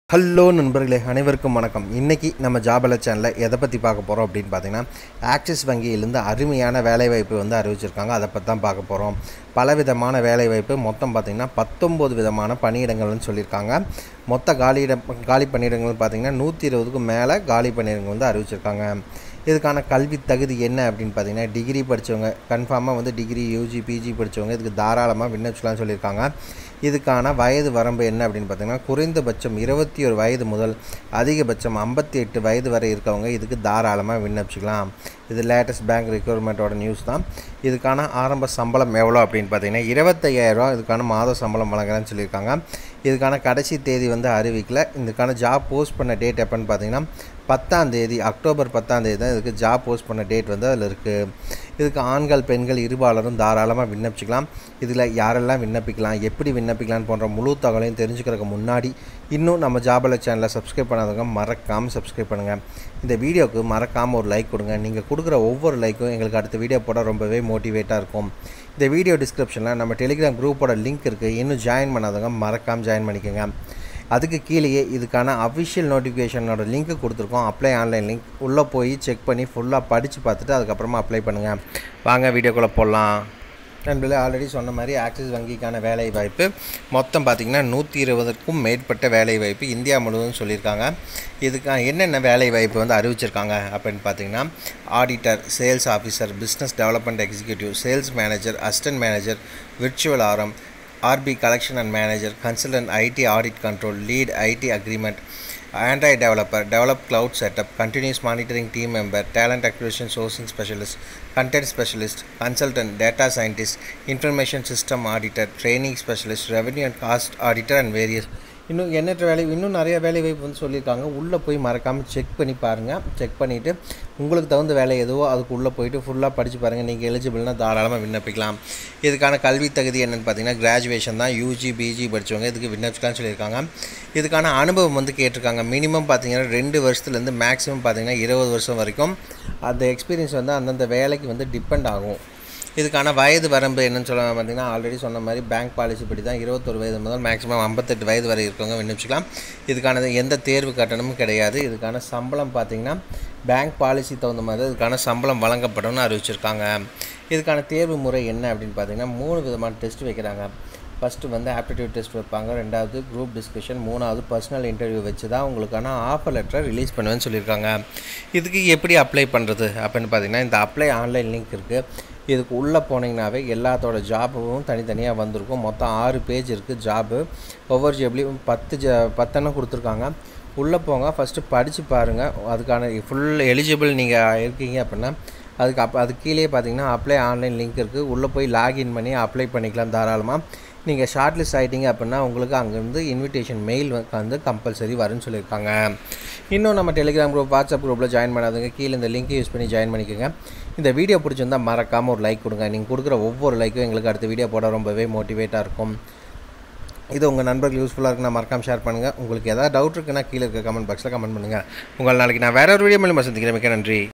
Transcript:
hello நண்பர்களே அனைவருக்கும் வணக்கம் இன்றைக்கி நம்ம ஜாபல சேனலில் எதை பற்றி பார்க்க போகிறோம் அப்படின்னு பார்த்தீங்கன்னா ஆக்சிஸ் வங்கியிலேருந்து அருமையான வேலைவாய்ப்பு வந்து அறிவிச்சிருக்காங்க அதை பற்றி தான் பார்க்க போகிறோம் பலவிதமான வேலைவாய்ப்பு மொத்தம் பார்த்திங்கன்னா பத்தொம்போது விதமான பணியிடங்கள்னு சொல்லியிருக்காங்க மொத்த காலியிடம் காலி பணியிடங்கள் பார்த்திங்கன்னா நூற்றி இருபதுக்கும் மேலே காலி பணியிடங்கள் வந்து அறிவிச்சிருக்காங்க இதுக்கான கல்வி தகுதி என்ன அப்படின்னு பார்த்தீங்கன்னா டிகிரி படித்தவங்க கன்ஃபார்மாக வந்து டிகிரி யூஜி பிஜி படித்தவங்க இதுக்கு தாராளமாக விண்ணப்பிச்சலாம்னு சொல்லியிருக்காங்க இதுக்கான வயது வரம்பு என்ன அப்படின்னு பார்த்தீங்கன்னா குறைந்தபட்சம் இருபத்தி ஒரு வயது முதல் அதிகபட்சம் ஐம்பத்தி எட்டு வயது வரை இருக்கவங்க இதுக்கு தாராளமாக விண்ணப்பிச்சிக்கலாம் இது லேட்டஸ்ட் பேங்க் ரெக்யூர்மெண்ட்டோட நியூஸ் தான் இதுக்கான ஆரம்ப சம்பளம் எவ்வளோ அப்படின்னு பார்த்தீங்கன்னா இருபத்தையாயிரரூவா இதுக்கான மாத சம்பளம் வழங்குறேன்னு சொல்லியிருக்காங்க இதுக்கான கடைசி தேதி வந்து அறிவிக்கல இதுக்கான ஜாப் போஸ்ட் பண்ண டேட் எப்போன்னு பார்த்தீங்கன்னா பத்தாம் தேதி அக்டோபர் பத்தாம் தேதி தான் இதுக்கு ஜாப் போஸ்ட் பண்ண டேட் வந்து அதில் இருக்குது இதுக்கு ஆண்கள் பெண்கள் இருபாலரும் தாராளமாக விண்ணப்பிச்சிக்கலாம் இதில் யாரெல்லாம் விண்ணப்பிக்கலாம் எப்படி விண்ணப்பிக்கலாம் போன்ற முழு தகவலையும் தெரிஞ்சுக்கிறதுக்கு முன்னாடி இன்னும் நம்ம ஜாபல சேனலை சப்ஸ்கிரைப் பண்ணாதவங்க மறக்காமல் சப்ஸ்கிரைப் பண்ணுங்கள் இந்த வீடியோவுக்கு மறக்காமல் ஒரு லைக் கொடுங்க நீங்கள் கொடுக்குற ஒவ்வொரு லைக்கும் எங்களுக்கு அடுத்த வீடியோ போட ரொம்பவே மோட்டிவேட்டாக இருக்கும் இந்த வீடியோ டிஸ்கிரிப்ஷனில் நம்ம டெலிகிராம் குரூப்போட லிங்க் இருக்குது இன்னும் ஜாயின் பண்ணாதவங்க மறக்காமல் ஜாயின் பண்ணிக்கோங்க அதுக்கு கீழேயே இதுக்கான அஃபிஷியல் நோட்டிஃபிகேஷனோட லிங்க்கு கொடுத்துருக்கோம் அப்ளை ஆன்லைன் லிங்க் உள்ளே போய் செக் பண்ணி ஃபுல்லாக படித்து பார்த்துட்டு அதுக்கப்புறமா அப்ளை பண்ணுங்கள் வாங்க வீடியோக்குள்ளே போடலாம் நண்பர்களே ஆல்ரெடி சொன்ன மாதிரி ஆக்சிஸ் வங்கிக்கான வேலை வாய்ப்பு மொத்தம் பார்த்திங்கன்னா நூற்றி இருபதுக்கும் மேற்பட்ட வேலை வாய்ப்பு இந்தியா முழுவதும் சொல்லியிருக்காங்க இதுக்கான என்னென்ன வேலை வாய்ப்பு வந்து அறிவிச்சிருக்காங்க அப்படின்னு பார்த்தீங்கன்னா auditor sales officer business development executive sales manager assistant manager virtual ஆரம் RB collection and manager, consultant IT audit control, lead IT agreement, Android developer, develop cloud setup, continuous monitoring team member, talent acquisition sourcing specialist, content specialist, consultant, data scientist, information system auditor, training specialist, revenue and cost auditor and various இன்னும் எண்ணற்ற வேலை இன்னும் நிறைய வேலை வாய்ப்பு வந்து சொல்லியிருக்காங்க உள்ளே போய் மறக்காமல் செக் பண்ணி பாருங்கள் செக் பண்ணிவிட்டு உங்களுக்கு தகுந்த வேலை எதுவோ அதுக்கு உள்ளே போயிட்டு ஃபுல்லாக படித்து பாருங்கள் நீங்கள் எலிஜிபிள்னா தாராளமாக விண்ணப்பிக்கலாம் இதுக்கான கல்வி தகுதி என்னென்னு பார்த்தீங்கன்னா கிராஜுவேஷன் தான் யூஜி பிஜி படித்தவங்க இதுக்கு விண்ணப்பிக்கலாம்னு சொல்லியிருக்காங்க இதுக்கான அனுபவம் வந்து கேட்டிருக்காங்க மினிமம் பார்த்தீங்கன்னா ரெண்டு வருஷத்துலேருந்து மேக்ஸிமம் பார்த்தீங்கன்னா இருபது வருஷம் வரைக்கும் அந்த எக்ஸ்பீரியன்ஸ் வந்து அந்தந்த வேலைக்கு வந்து டிபெண்ட் ஆகும் இதுக்கான வயது வரம்பு என்னன்னு சொல்ல பார்த்தீங்கன்னா ஆல்ரெடி சொன்ன மாதிரி பேங்க் பாலிசி படி தான் இருபத்தொரு வயது முதல் மேக்ஸிமம் ஐம்பத்தெட்டு வயது வரை இருக்கவங்க விண்ணப்பிச்சிக்கலாம் இதுக்கான எந்த தேர்வு கட்டணமும் கிடையாது இதுக்கான சம்பளம் பார்த்திங்கன்னா பேங்க் பாலிசி தகுந்த மாதிரி இதுக்கான சம்பளம் வழங்கப்படும்னு அறிவிச்சிருக்காங்க இதுக்கான தேர்வு முறை என்ன அப்படின்னு பார்த்தீங்கன்னா மூணு விதமான டெஸ்ட் வைக்கிறாங்க ஃபஸ்ட்டு வந்து ஆப்டிடியூட் டெஸ்ட் வைப்பாங்க ரெண்டாவது குரூப் டிஸ்கஷன் மூணாவது பர்சனல் இன்டர்வியூ வச்சு தான் உங்களுக்கான ஆஃபர் லெட்டரை ரிலீஸ் பண்ணுவேன்னு சொல்லியிருக்காங்க இதுக்கு எப்படி அப்ளை பண்ணுறது அப்படின்னு பார்த்தீங்கன்னா இந்த அப்ளை ஆன்லைன் லிங்க் இருக்குது இதுக்கு உள்ளே போனீங்கன்னாவே எல்லாத்தோட ஜாபும் தனித்தனியாக வந்திருக்கும் மொத்தம் ஆறு பேஜ் இருக்குது ஜாபு ஒவ்வொரு ஜாப்லேயும் பத்து ஜ பத்தெண்ணம் கொடுத்துருக்காங்க உள்ளே போங்க ஃபஸ்ட்டு படித்து பாருங்கள் அதுக்கான ஃபுல் எலிஜிபிள் நீங்கள் இருக்கீங்க அப்படின்னா அதுக்கு அப் அது கீழே பார்த்தீங்கன்னா அப்ளை ஆன்லைன் லிங்க் இருக்குது உள்ளே போய் லாகின் பண்ணி அப்ளை பண்ணிக்கலாம் தாராளமாக நீங்கள் ஷார்ட் லிஸ்ட் ஆகிட்டீங்க அப்படின்னா உங்களுக்கு அங்கேருந்து இன்விடேஷன் மெயில் வந்து கம்பல்சரி வரும்னு சொல்லியிருக்காங்க இன்னும் நம்ம டெலிகிராம் குரூப் வாட்ஸ்அப் குரூப்பில் ஜாயின் பண்ணாதுங்க கீழே இந்த லிங்க்கை யூஸ் பண்ணி ஜாயின் பண்ணிக்கோங்க இந்த வீடியோ பிடிச்சிருந்தால் மறக்காமல் ஒரு லைக் கொடுங்க நீங்கள் கொடுக்குற ஒவ்வொரு லைக்கும் எங்களுக்கு அடுத்த வீடியோ போட ரொம்பவே மோட்டிவேட்டாக இருக்கும் இது உங்கள் நண்பர்கள் யூஸ்ஃபுல்லாக இருக்குன்னா மறக்காம ஷேர் பண்ணுங்கள் உங்களுக்கு எதாவது டவுட் இருக்குன்னா கீழே இருக்க கமெண்ட் பாக்ஸில் கமெண்ட் பண்ணுங்கள் உங்கள் நாளைக்கு நான் வேற ஒரு வீடியோ மூலியமாக சந்திக்கிறேன் மிக்க நன்றி